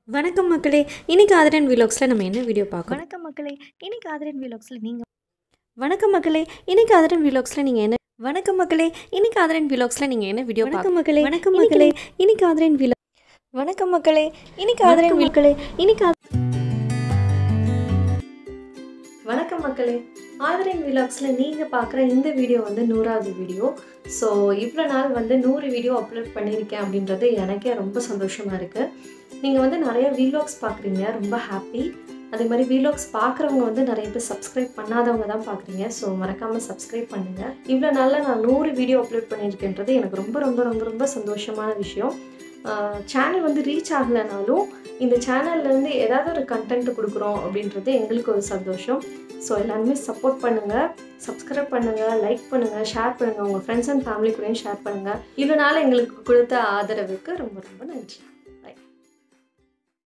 வணக்கம் மக்களே இன்னைக்கு ஆதரன் விலாக்ஸில் நம்ம என்ன வீடியோ பார்க்கணும் வணக்கம் மக்களே இன்னைக்கு ஆதரன் விலாக்ஸில் நீங்கள் வணக்கம் மக்களே இன்னைக்கு ஆதரன் விலாக்ஸில் நீங்கள் என்ன வணக்கம் மக்களே இன்னைக்கு ஆதரன் விலாக்ஸில் நீங்கள் என்ன வீடியோ வணக்கம் மக்களே வணக்கம் மக்களே இன்னைக்கு ஆதரன் விலா வணக்கம் மக்களே இன்னைக்கு ஆதரன் மக்களே இன்னைக்கு ஆத- வணக்கம் மக்களே ஆதரன் விலாக்ஸில் நீங்கள் பார்க்குற இந்த வீடியோ வந்து நூறாவது வீடியோ ஸோ இவ்வளோ நாள் வந்து நூறு வீடியோ அப்லோட் பண்ணியிருக்கேன் அப்படின்றது எனக்கே ரொம்ப சந்தோஷமாக இருக்குது நீங்கள் வந்து நிறைய வீலாக்ஸ் பார்க்குறீங்க ரொம்ப ஹாப்பி அதே மாதிரி வீலாக்ஸ் பார்க்குறவங்க வந்து நிறைய பேர் சப்ஸ்கிரைப் பண்ணாதவங்க தான் பார்க்குறீங்க ஸோ மறக்காமல் சப்ஸ்கிரைப் பண்ணுங்கள் இவ்வளோ நாளில் நான் நூறு வீடியோ அப்லோட் பண்ணியிருக்கேன்றது எனக்கு ரொம்ப ரொம்ப ரொம்ப ரொம்ப சந்தோஷமான விஷயம் சேனல் வந்து ரீச் ஆகலைனாலும் இந்த சேனல்லேருந்து ஏதாவது ஒரு கண்டென்ட் கொடுக்குறோம் அப்படின்றது எங்களுக்கு ஒரு சந்தோஷம் ஸோ எல்லாருமே சப்போர்ட் பண்ணுங்கள் சப்ஸ்கிரைப் பண்ணுங்கள் லைக் பண்ணுங்கள் ஷேர் பண்ணுங்கள் உங்கள் ஃப்ரெண்ட்ஸ் அண்ட் ஃபேமிலி கூடயும் ஷேர் பண்ணுங்கள் இவ்வளோ நாள் எங்களுக்கு கொடுத்த ஆதரவுக்கு ரொம்ப ரொம்ப நன்றி